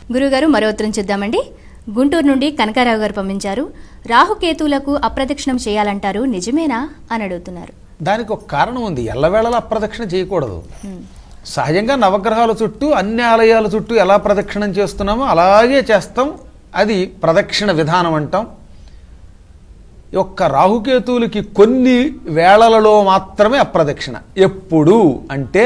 గురుగారు మరో ఉత్తరం చూద్దామండి గుంటూరు నుండి కనకారావు గారు పంపించారు రాహుకేతువులకు అప్రదక్షిణం చేయాలంటారు నిజమేనా అని అడుగుతున్నారు దానికి ఒక కారణం ఉంది ఎల్లవేళలా అప్రదక్షిణ చేయకూడదు సహజంగా నవగ్రహాల చుట్టూ అన్ని ఆలయాల చుట్టూ ఎలా ప్రదక్షిణం చేస్తున్నామో అలాగే చేస్తాం అది ప్రదక్షిణ విధానం అంటాం ఈ యొక్క రాహుకేతువులకి కొన్ని వేళలలో మాత్రమే అప్రదక్షిణ ఎప్పుడు అంటే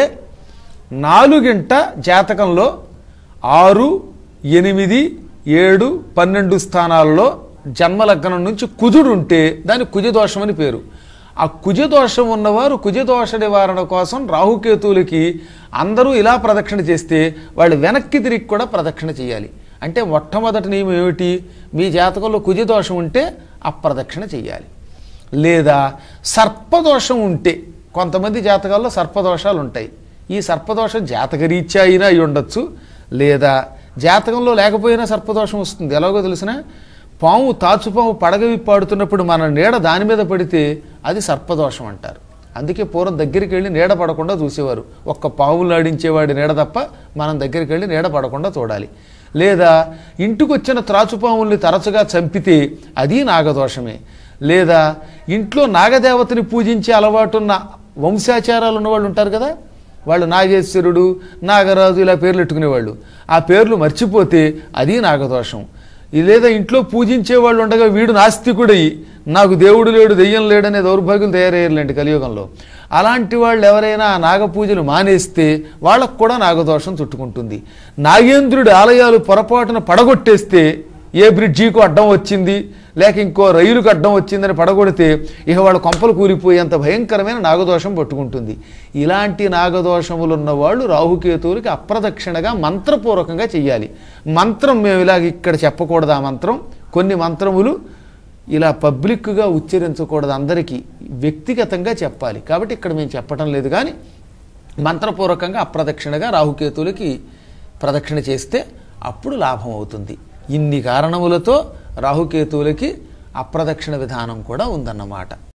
నాలుగింట జాతకంలో ఆరు ఎనిమిది ఏడు పన్నెండు స్థానాల్లో జన్మలగ్నం నుంచి కుజుడు ఉంటే దాని కుజదోషం అని పేరు ఆ కుజదోషం ఉన్నవారు కుజదోష నివారణ కోసం రాహుకేతువులకి అందరూ ఇలా ప్రదక్షిణ చేస్తే వాళ్ళు వెనక్కి తిరిగి కూడా ప్రదక్షిణ చేయాలి అంటే మొట్టమొదటి నియమం ఏమిటి మీ జాతకంలో కుజదోషం ఉంటే అప్రదక్షిణ చేయాలి లేదా సర్పదోషం ఉంటే కొంతమంది జాతకాల్లో సర్పదోషాలు ఉంటాయి ఈ సర్పదోషం జాతకరీత్యా అయినా అయి ఉండొచ్చు లేదా జాతకంలో లేకపోయినా సర్పదోషం వస్తుంది ఎలాగో తెలిసిన పాము తాచుపాము పడగ విప్పాడుతున్నప్పుడు మన నీడ దాని మీద పడితే అది సర్పదోషం అంటారు అందుకే పూర్వం దగ్గరికి వెళ్ళి నీడ పడకుండా చూసేవారు ఒక్క పావులు ఆడించేవాడి నీడ తప్ప మనం దగ్గరికి వెళ్ళి నీడ పడకుండా చూడాలి లేదా ఇంటికి వచ్చిన త్రాచుపాముల్ని తరచుగా చంపితే అది నాగదోషమే లేదా ఇంట్లో నాగదేవతని పూజించే అలవాటున్న వంశాచారాలు ఉన్నవాళ్ళు ఉంటారు కదా వాళ్ళు నాగేశ్వరుడు నాగరాజు ఇలా పేర్లు పెట్టుకునేవాళ్ళు ఆ పేర్లు మర్చిపోతే అది నాగదోషం ఇది లేదా ఇంట్లో పూజించే వాళ్ళు ఉండగా వీడు నాస్తికుడై నాకు దేవుడు లేడు దెయ్యం లేడనే దౌర్భాగ్యం తయారయ్యారులేండి కలియుగంలో అలాంటి వాళ్ళు ఎవరైనా ఆ నాగ పూజలు మానేస్తే వాళ్ళకు కూడా నాగదోషం చుట్టుకుంటుంది నాగేంద్రుడి ఆలయాలు పొరపాటున పడగొట్టేస్తే ఏ బ్రిడ్జికు అడ్డం వచ్చింది లేక ఇంకో రైలుకు అడ్డం వచ్చిందని పడగొడితే ఇక వాళ్ళ కొంపలు కూలిపోయేంత భయంకరమైన నాగదోషం పట్టుకుంటుంది ఇలాంటి నాగదోషములు ఉన్న వాళ్ళు రాహుకేతువులకి అప్రదక్షిణగా మంత్రపూర్వకంగా చెయ్యాలి మంత్రం మేము ఇలాగ ఇక్కడ చెప్పకూడదు ఆ మంత్రం కొన్ని మంత్రములు ఇలా పబ్లిక్గా ఉచ్చరించకూడదు అందరికీ వ్యక్తిగతంగా చెప్పాలి కాబట్టి ఇక్కడ మేము చెప్పటం లేదు కానీ మంత్రపూర్వకంగా అప్రదక్షిణగా రాహుకేతువులకి ప్రదక్షిణ చేస్తే అప్పుడు లాభం అవుతుంది ఇన్ని కారణములతో రాహుకేతువులకి అప్రదక్షిణ విధానం కూడా ఉందన్నమాట